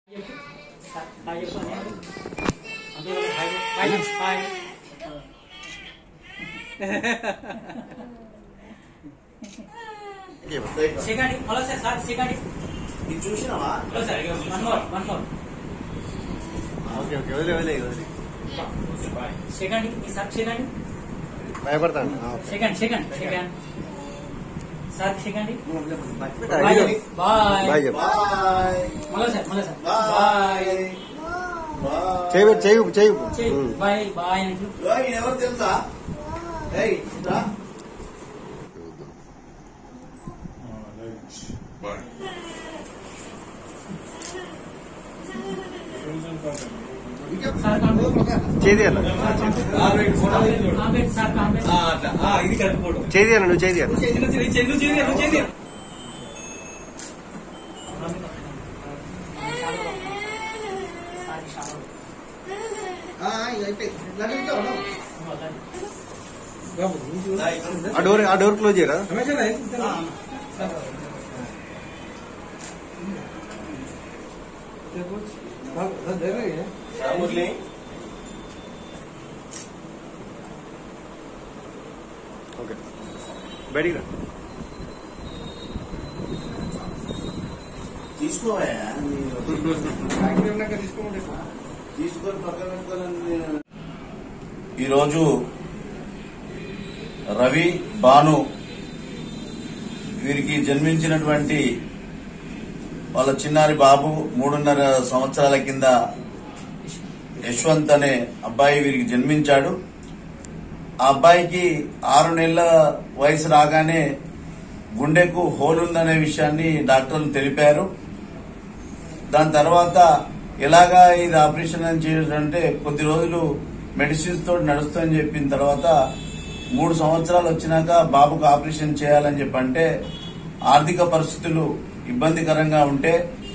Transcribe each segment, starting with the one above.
Hi చెప్పు అన్నయ్య. అందరూ హాయ్ చెప్పు. హాయ్ చెప్పు. Hi. Second hello sir sir second ఇది చూసినావా hello sir one more one more okay okay వదిలే వదిలే వదిలే సెకండ్ ఈ సార్ సెకండ్ భయపడతాను second second second sir second bye bye bye bye చెప్పు బాయ్ మళ్ళా సార్ మళ్ళా సార్ బాయ్ చేయి పెట్టు, చేయి చేయి చెయ్. బాయ్ బాయ్ అంటూ బాయ్ ఎవరు తెలుసా ఏయ్ రా సార్ కాంబే చేయి అన్న కాంబే సార్ కాంబే ఇది కరెక్ట్ ఫోటో చేయి అన్న నువ్వు చేయి అన్న చెల్లు చెల్లు చెల్లు చెల్లు చెల్లు ఆ డోర్ ఆ డోర్ క్లోజ్ చేయరా మురళి ఓకే బయటికి రా తీసుకోవా తీసుకొని పక్కన పెట్టుకోవాలని ఈరోజు రవి భాను వీరికి జన్మించినటువంటి వాళ్ళ చిన్నారి బాబు మూడున్నర సంవత్సరాల కింద యశ్వంత్ అనే అబ్బాయి వీరికి జన్మించాడు ఆ అబ్బాయికి ఆరు నెలల వయసు రాగానే గుండెకు హోల్ ఉందనే విషయాన్ని డాక్టర్లు తెలిపారు దాని తర్వాత ఎలాగా ఇది ఆపరేషన్ అని చేయాలంటే కొద్ది రోజులు మెడిసిన్స్ తోటి నడుస్తుందని చెప్పిన తర్వాత మూడు సంవత్సరాలు వచ్చినాక బాబుకు ఆపరేషన్ చేయాలని చెప్పంటే ఆర్థిక పరిస్థితులు ఇబ్బందికరంగా ఉంటే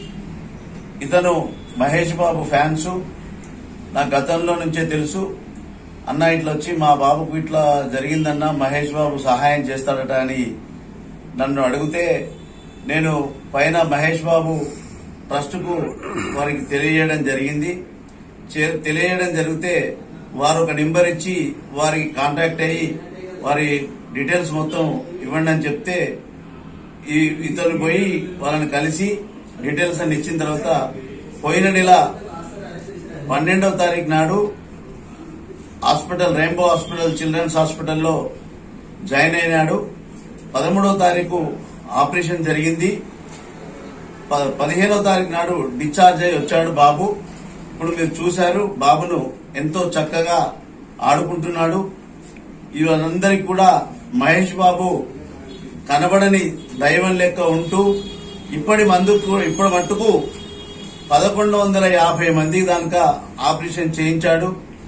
ఇతను మహేష్ బాబు ఫ్యాన్స్ నా గతంలో నుంచే తెలుసు అన్న ఇట్లా వచ్చి మా బాబుకు ఇట్లా జరిగిందన్న మహేష్ బాబు సహాయం చేస్తాడట అని నన్ను అడిగితే నేను పైన మహేష్ బాబు ట్రస్టుకు వారికి తెలియజేయడం జరిగింది చే- తెలియజేయడం జరిగితే వారు ఒక నెంబర్ ఇచ్చి వారికి కాంటాక్ట్ అయ్యి వారి డీటెయిల్స్ మొత్తం ఇవ్వండి అని చెప్తే ఈ ఇతను పోయి వాళ్ళని కలిసి డీటెయిల్స్ అన్ని ఇచ్చిన తర్వాత పోయిన నెల పన్నెండవ తారీఖు నాడు హాస్పిటల్ రెయిన్బో హాస్పిటల్ చిల్డ్రన్స్ హాస్పిటల్లో జాయిన్ అయినాడు పదమూడవ తారీఖు ఆపరేషన్ జరిగింది ప- పదిహేనవ తారీఖు నాడు డిశ్చార్జ్ అయి వచ్చాడు బాబు ఇప్పుడు మీరు చూశారు బాబును ఎంతో చక్కగా ఆడుకుంటున్నాడు ఇవన్నీ కూడా మహేష్ బాబు కనబడని దైవం లెక్క ఉంటూ ఇప్పటి మందుకు ఇప్పటి మట్టుకు పదకొండు వందల యాభై మంది దాకా ఆపరేషన్ చేయించాడు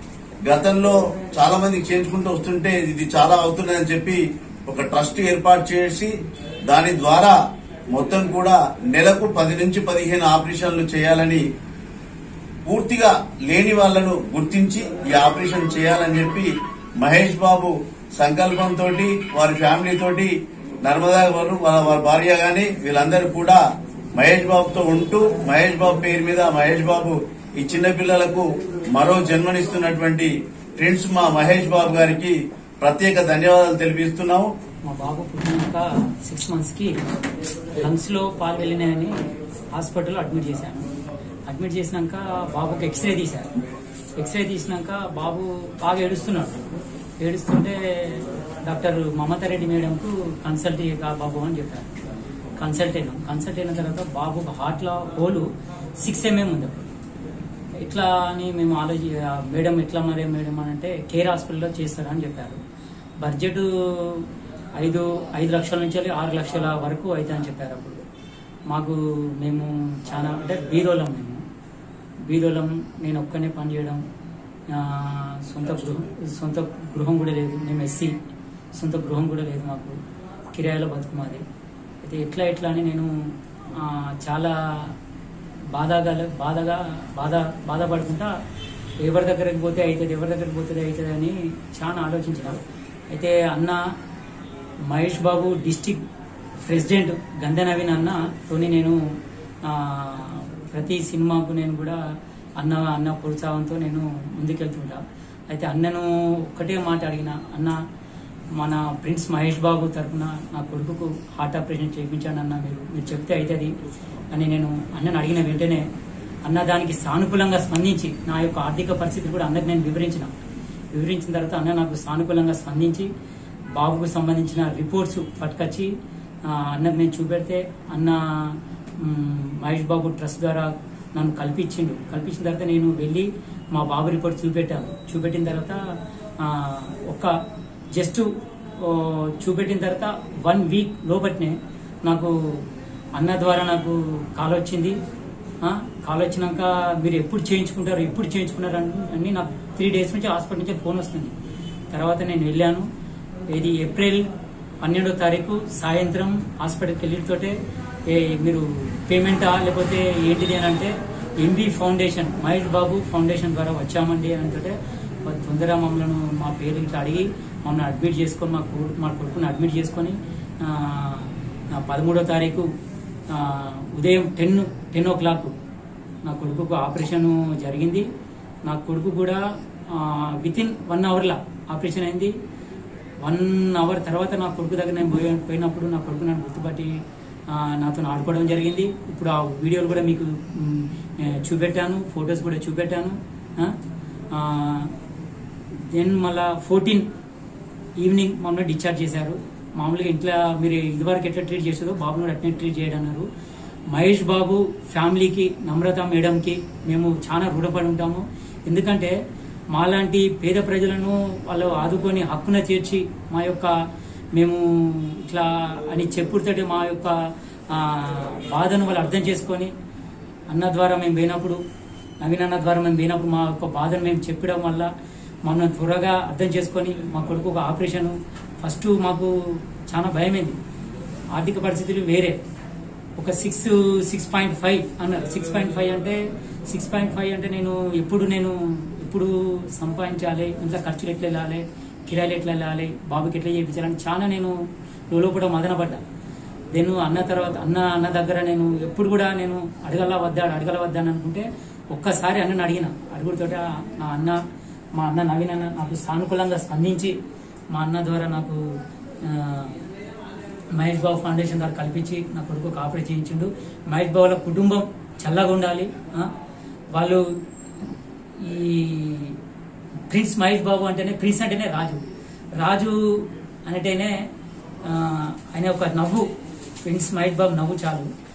గతంలో చాలా మంది చేయించుకుంటూ వస్తుంటే ఇది చాలా అవుతున్నదని చెప్పి ఒక ట్రస్ట్ ఏర్పాటు చేసి దాని ద్వారా మొత్తం కూడా నెలకు పది నుంచి పదిహేను ఆపరేషన్లు చేయాలని పూర్తిగా లేని వాళ్లను గుర్తించి ఈ ఆపరేషన్ చేయాలని చెప్పి మహేష్ బాబు సంకల్పంతో వారి ఫ్యామిలీ తోటి నర్మదా గారు వాళ్ళ వారి భార్య గాని వీళ్ళందరూ కూడా మహేష్ బాబుతో ఉంటూ మహేష్ బాబు పేరు మీద మహేష్ బాబు ఈ చిన్న పిల్లలకు మరో జన్మనిస్తున్నటువంటి ఫ్రెండ్స్ మా మహేష్ బాబు గారికి ప్రత్యేక ధన్యవాదాలు తెలిపిస్తున్నాము మా బాబు పుట్టినాక సిక్స్ మంత్స్ కి లంగ్స్ లో పాలు వెళ్ళినాయని హాస్పిటల్లో అడ్మిట్ చేశాను అడ్మిట్ చేసినాక బాబుకి ఎక్స్రే తీశారు ఎక్స్రే తీసినాక బాబు బాగా ఏడుస్తున్నాడు ఏడుస్తుంటే డాక్టర్ మమతా రెడ్డి మేడంకు కన్సల్ట్ కా బాబు అని చెప్పారు కన్సల్ట్ అయినాం కన్సల్ట్ అయిన తర్వాత బాబు హార్ట్ లో హోలు సిక్స్ ఎంఎం ఉంది అప్పుడు ఇట్లా అని మేము ఆలోచి ఆ మేడం ఎట్లా మరే మేడం అని అంటే కేర్ హాస్పిటల్లో చేస్తారని చెప్పారు బడ్జెట్ ఐదు ఐదు లక్షల నుంచి వెళ్ళి ఆరు లక్షల వరకు అవుతా అని చెప్పారు అప్పుడు మాకు మేము చాలా అంటే బీరోలం మేము బీరోలం నేను ఒక్కనే పని చేయడం ఆ, సొంత గృహం సొంత గృహం కూడా లేదు మేము ఎస్సీ సొంత గృహం కూడా లేదు మాకు కిరాయిలో బతుకుమాది అయితే ఎట్లా ఎట్లా అని నేను ఆ, చాలా బాధగా బాధగా బాధ బాధపడుకుంటా ఎవరి దగ్గరికి పోతే అవుతుంది ఎవరి దగ్గరికి పోతుంది అవుతుంది అని చాలా ఆలోచించిన అయితే అన్న మహేష్ బాబు డిస్టిక్ ప్రెసిడెంట్ గంధ నవీన్ అన్న తోని నేను ఆ, ప్రతి సినిమాకు నేను కూడా అన్న అన్న ప్రోత్సాహంతో నేను ముందుకెళ్తుంటా అయితే అన్నను ఒక్కటే మాట అడిగిన అన్న మన ప్రిన్స్ మహేష్ బాబు తరఫున నా కొడుకుకు హార్ట్ ఆపరేషన్ చేయించాను అన్న మీరు మీరు చెప్తే అవుతుంది అని నేను అన్నను అడిగిన వెంటనే అన్న దానికి సానుకూలంగా స్పందించి నా యొక్క ఆర్థిక పరిస్థితి కూడా అన్నకు నేను వివరించిన వివరించిన తర్వాత అన్న నాకు సానుకూలంగా స్పందించి బాబుకు సంబంధించిన రిపోర్ట్స్ పట్టుకొచ్చి ఆ, అన్నకు నేను చూపెడితే అన్న మ్, మహేష్ బాబు ట్రస్ట్ ద్వారా నన్ను కల్పించిండు కల్పించిన తర్వాత నేను వెళ్ళి మా బాబు రిపోర్ట్ చూపెట్టాను చూపెట్టిన తర్వాత ఆ, ఒక జస్ట్ ఓ, చూపెట్టిన తర్వాత వన్ వీక్ లోపట్నే నాకు అన్న ద్వారా నాకు కాల్ వచ్చింది ఆ, కాల్ వచ్చినాక మీరు ఎప్పుడు చేయించుకుంటారు ఎప్పుడు చేయించుకున్నారు అని- అని నాకు త్రీ డేస్ నుంచి హాస్పిటల్ నుంచి ఫోన్ వస్తుంది తర్వాత నేను వెళ్ళాను ఇది ఏప్రిల్ పన్నెండో తారీఖు సాయంత్రం హాస్పిటల్కి వెళ్ళితోటే ఏ మీరు పేమెంటా లేకపోతే ఏంటిది అని అంటే MB foundation Mahesh Babu foundation ద్వారా వచ్చామండి అని అంటే వాళ్ళు తొందరగా మమ్మల్ని మా పేరు ఇట్లా అడిగి మమ్మల్ని అడ్మిట్ చేసుకొని మా కొడుకు మా కొడుకుని అడ్మిట్ చేసుకొని ఆ, ఆ, పదమూడో తారీఖు ఆ, ఉదయం టెన్ టెన్ ఓ క్లాక్ నా కొడుకుకు ఆపరేషన్ జరిగింది నా కొడుకు కూడా విత్ ఇన్ వన్ అవర్లో ఆపరేషన్ అయింది వన్ అవర్ తర్వాత నా కొడుకు దగ్గర నేను పోయి పోయినప్పుడు నా కొడుకు నన్ను గుర్తుపట్టి ఆ, నాతో ఆడుకోవడం జరిగింది ఇప్పుడు ఆ వీడియోలు కూడా మీకు మ్, ఏ, చూపెట్టాను ఫొటోస్ కూడా చూపెట్టాను దెన్ మళ్ళా ఫోర్టీన్ ఈవినింగ్ మమ్మల్ని డిశ్చార్జ్ చేశారు మామూలుగా ఇంట్లో మీరు ఇదివరకు ఎట్లా ట్రీట్ చేసేదో బాబుని కూడా అట్నే ట్రీట్ చేయడన్నారు మహేష్ బాబు ఫ్యామిలీకి నమ్రత మేడంకి మేము చాలా రుణపడి ఉంటాము ఎందుకంటే మాలాంటి పేద ప్రజలను వాళ్ళు ఆదుకొని హక్కున చేర్చి మా యొక్క మేము ఇట్లా అని చెప్పుడుతోటి మా యొక్క ఆ, బాధను వాళ్ళు అర్థం చేసుకొని అన్న ద్వారా మేము పోయినప్పుడు నవీన్ అన్న ద్వారా మేము పోయినప్పుడు మా యొక్క బాధను మేము చెప్పడం వల్ల మమ్మల్ని త్వరగా అర్థం చేసుకొని మా కొడుకు ఒక ఆపరేషన్ ఫస్ట్ మాకు చాలా భయమైంది ఆర్థిక పరిస్థితులు వేరే ఒక సిక్స్ సిక్స్ పాయింట్ ఫైవ్ అన్నారు సిక్స్ పాయింట్ ఫైవ్ అంటే సిక్స్ పాయింట్ ఫైవ్ అంటే నేను ఎప్పుడు నేను ఎప్పుడు సంపాదించాలి ఇంట్లో ఖర్చులు ఎట్లా వెళ్ళాలి కిరాయిలు ఎట్లా వెళ్ళాలి బాబుకి ఎట్లా చేయించాలని చాలా నేను లోపల మదన పడ్డా నేను అన్న తర్వాత అన్న అన్న దగ్గర నేను ఎప్పుడు కూడా నేను అడగల వద్దా అడగల వద్దా అని అనుకుంటే ఒక్కసారి అన్నని అడిగిన అడుగుడుతోట నా అన్న మా అన్న నవీన్ అన్న నాకు సానుకూలంగా స్పందించి మా అన్న ద్వారా నాకు ఆ, మహేష్ బాబు ఫౌండేషన్ ద్వారా కల్పించి నా కొడుకు ఒక ఆపరేట్ చేయించిండు మహేష్ బాబు వాళ్ళ కుటుంబం చల్లగా ఉండాలి ఆ? వాళ్ళు ఈ ప్రిన్స్ మహేష్ బాబు అంటేనే ప్రిన్స్ అంటేనే రాజు రాజు అనేటేనే ఆ, ఆయన ఒక నవ్వు ప్రిన్స్ మహేష్ బాబు నవ్వు చాలు